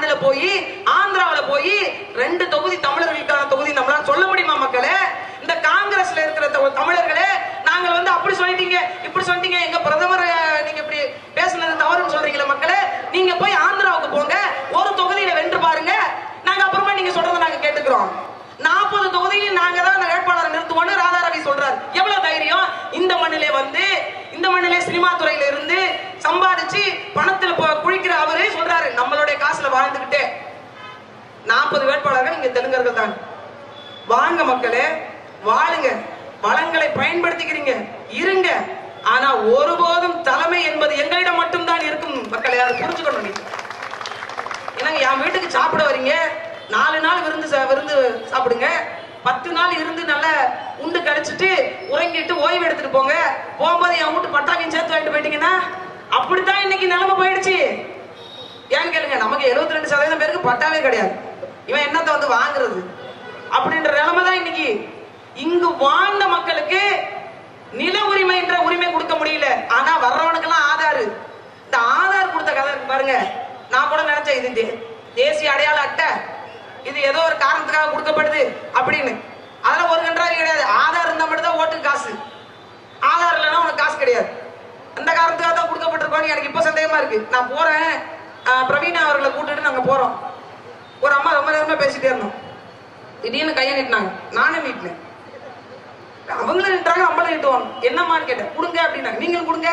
தமிழ்நாட்டுல போய் ஆந்திராவுல போய் ரெண்டு தொகுதி தமிழர்களுக்கான தொகுதி நம்மளால சொல்ல முடியுமா மக்களே இந்த காங்கிரஸ்ல இருக்கிற த- தமிழர்களே நாங்கள் வந்து அப்படி சொல்லிட்டீங்க இப்படி சொல்லிட்டீங்க எங்க பிரதமர் அஹ், நீங்க இப்படி பேசுனது தவறுன்னு சொல்றீங்களே மக்களே நீங்க போய் ஆந்திராவுக்கு போங்க ஒரு தொகுதியில வென்று பாருங்க நாங்க அப்புறமா நீங்க சொல்றதை நாங்க கேட்டுக்கிறோம் நாற்பது தொகுதியில் நாங்க தான் அந்த வேட்பாளரை நிறுத்துவோம்னு ராதா ரவி சொல்றாரு எவ்வளவு தைரியம் இந்த மண்ணிலே வந்து இந்த மண்ணிலே சினிமா துறையில இருந்து சம்பாதிச்சு பணத்துல போ- குழிக்கிற அவரே சொல்றாரு நம்மளுடைய காசுல வாழ்ந்துகிட்டே நாற்பது வேட்பாளர்கள் இங்க தெலுங்கர்கள் தான் வாங்க மக்களே வாழுங்க வளங்களை பயன்படுத்திக்கிறீங்க இருங்க ஆனா ஒருபோதும் தலைமை என்பது எங்களிடம் மட்டும்தான் இருக்கும் மக்களே அதை புரிஞ்சுக்கணும் நீங்க என்னங்க என் வீட்டுக்கு சாப்பிட வரீங்க நாலு நாள் விருந்து சா- விருந்து சாப்பிடுங்க பத்து நாள் இருந்து நல்லா உண்டு கழிச்சிட்டு உறங்கிட்டு ஓய்வு எடுத்துட்டு போங்க போகும்போது என் வீட்டு பட்டாக்கையும் சேர்த்து வாங்கிட்டு போயிட்டீங்கன்னா அப்படித்தான் இன்னைக்கு நிலைமை போயிடுச்சு ஏன்னு கேளுங்க நமக்கு 72% ரெண்டு சதவீதம் பேருக்கு பட்டாவே கிடையாது இவன் என்னத்தை வந்து வாங்குறது அப்படின்ற நிலைமை தான் இன்னைக்கு இங்கு வாழ்ந்த மக்களுக்கு நில உரிமை என்ற உரிமை கொடுக்க முடியல ஆனா வர்றவனுக்கெல்லாம் ஆதார் இந்த ஆதார் கொடுத்த கதை இருக்கு பாருங்க நான் கூட நினைச்சேன் இது தே- தேசிய அடையாள அட்டை இது ஏதோ ஒரு காரணத்துக்காக கொடுக்கப்படுது அப்படின்னு அதுல ஒரு கன்றாவி கிடையாது ஆதார் இருந்தா மட்டும் தான் ஓட்டுக்கு காசு ஆதார் இல்லைன்னா உனக்கு காசு கிடையாது அந்த காரணத்துக்காக தான் கொடுக்கப்பட்டிருக்கோன்னு எனக்கு இப்போ சந்தேகமா இருக்கு நான் போறேன் ஆஹ் பிரவீனா அவர்களை கூட்டிட்டு நாங்க போறோம் ஒரு அம்மா ரொம்ப நேரமா பேசிட்டே இருந்தோம் திடீர்னு கையை நீட்டினாங்க நானும் நீட்டினேன் அவங்களும் நீட்டுறாங்க நம்மளும் நீட்டுவாங்க என்னம்மான்னு கேட்டேன் கொடுங்க அப்படின்னாங்க நீங்களும் கொடுங்க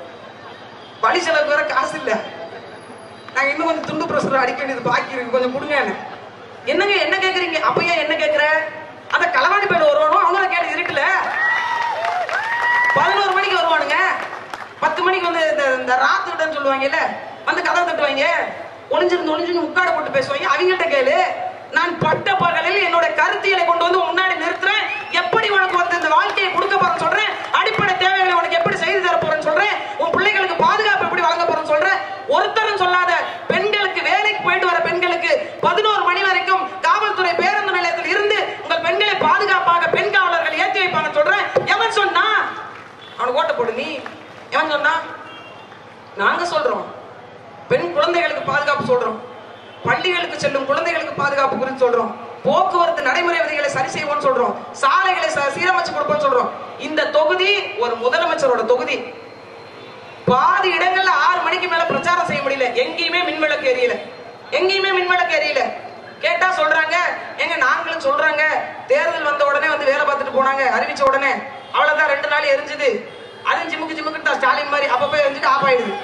வழி செலவுக்கு வேற காசு இல்ல நாங்க இன்னும் கொஞ்சம் துண்டு பிரசுரம் அடிக்க வேண்டியது பாக்கி இருக்கு கொஞ்சம் கொடுங்க என்னங்க என்ன கேக்குறீங்க அப்ப ஏன் என்ன கேக்குற அந்த களவாணி பேர் வருவானோ அவங்கள கேட்டு இருட்டுல பதினோரு மணிக்கு வருவானுங்க பத்து மணிக்கு வந்து இந்த இந்த ராத்துக்கிட்டன்னு சொல்லுவாங்கல்ல வந்து கதை தட்டுவாங்க ஒளிஞ்சிருந்து ஒளிஞ்சிருந்து முக்காடு போட்டு பேசுவாங்க அவங்கள்ட்ட கேளு நான் பட்ட பகலில் என்னோட கருத்தியலை கொண்டு வந்து முன்னாடி நிறுத்துறேன் எப்படி உனக்கு வந்து இந்த வாழ்க்கையை கொடுக்க போறேன்னு சொல்றேன் அடிப்படை தேவைகளை உனக்கு எப்படி செய்து தர போறேன்னு சொல்றேன் உன் பிள்ளைகளுக்கு பாதுகாப்பு எப்படி வழங்க போறேன்னு சொல்றேன் ஒருத்தரும் சொல்லாத பெண்களுக்கு வேலைக்கு போயிட்டு வர பெண்களுக்கு பதினோரு மணி வரைக்கும் காவல்துறை பேருந்து நிலையத்தில் இருந்து உங்கள் பெண்களை பாதுகாப்பாக பெண் காவலர்கள் ஏற்றி வைப்பாங்க சொல்றேன் எவன் சொன்னா அவனுக்கு ஓட்ட போடு நீ எவன் சொன்னா நாங்க சொல்றோம் பெண் குழந்தைகளுக்கு பாதுகாப்பு சொல்றோம் பள்ளிகளுக்கு செல்லும் குழந்தைகளுக்கு பாதுகாப்பு குறித்து சொல்றோம் போக்குவரத்து நடைமுறை விதிகளை சரி செய்வோம்னு சொல்றோம் சாலைகளை ச- சீரமைச்சு கொடுப்போம்னு சொல்றோம் இந்த தொகுதி ஒரு முதலமைச்சரோட தொகுதி பாதி இடங்கள்ல ஆறு மணிக்கு மேல பிரச்சாரம் செய்ய முடியல எங்கேயுமே மின்விளக்கு எரியல எங்கேயுமே மின்விளக்கு எரியல கேட்டா சொல்றாங்க எங்க நாங்களும் சொல்றாங்க தேர்தல் வந்த உடனே வந்து வேலை பார்த்துட்டு போனாங்க அறிவிச்ச உடனே அவ்வளவுதான் ரெண்டு நாள் எரிஞ்சுது அதுவும் ஜிமுக்கு ஜிமுக்கு தான் ஸ்டாலின் மாதிரி அப்பப்போ எரிஞ்சுட்டு ஆஃப் ஆயிடுது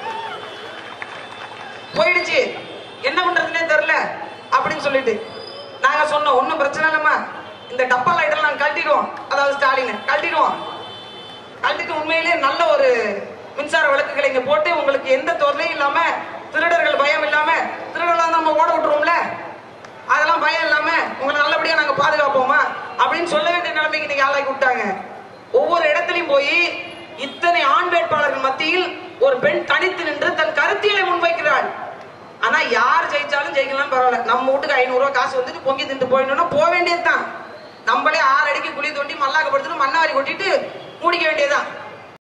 போயிடுச்சு என்ன பண்றதுன்னே தெரியல அப்படின்னு சொல்லிட்டு நாங்க சொன்னோம் ஒண்ணும் பிரச்சனை இல்லம்மா இந்த டப்பா லைட்டெல்லாம் நாங்க கழட்டிடுவோம் அதாவது ஸ்டாலின் கழட்டிடுவோம் கழட்டிட்டு உண்மையிலேயே நல்ல ஒரு மின்சார விளக்குகளை இங்க போட்டு உங்களுக்கு எந்த தொல்லையும் இல்லாம திருடர்கள் பயம் இல்லாம திருடர்கள் நம்ம ஓட விட்டுருவோம்ல அதெல்லாம் பயம் இல்லாம உங்களை நல்லபடியா நாங்க பாதுகாப்போமா அப்படின்னு சொல்ல வேண்டிய நிலைமைக்கு இன்னைக்கு ஆளாக்கி விட்டாங்க ஒவ்வொரு இடத்துலயும் போய் இத்தனை ஆண் வேட்பாளர்கள் மத்தியில் ஒரு பெண் தனித்து நின்று தன் கருத்தியலை முன்வைக்கிறாள் ஆனா யார் ஜெயிச்சாலும் ஜெயிக்கலாம் பரவாயில்ல நம்ம வீட்டுக்கு ஐநூறு ரூபாய் காசு வந்துட்டு பொங்கி தின்ட்டு போயிடணும்னா போக வேண்டியதுதான் நம்மளே ஆறு அடிக்கு குழி தோண்டி மல்லாக்க படுத்துட்டு மண்ணாரி கொட்டிட்டு மூடிக்க வேண்டியதுதான்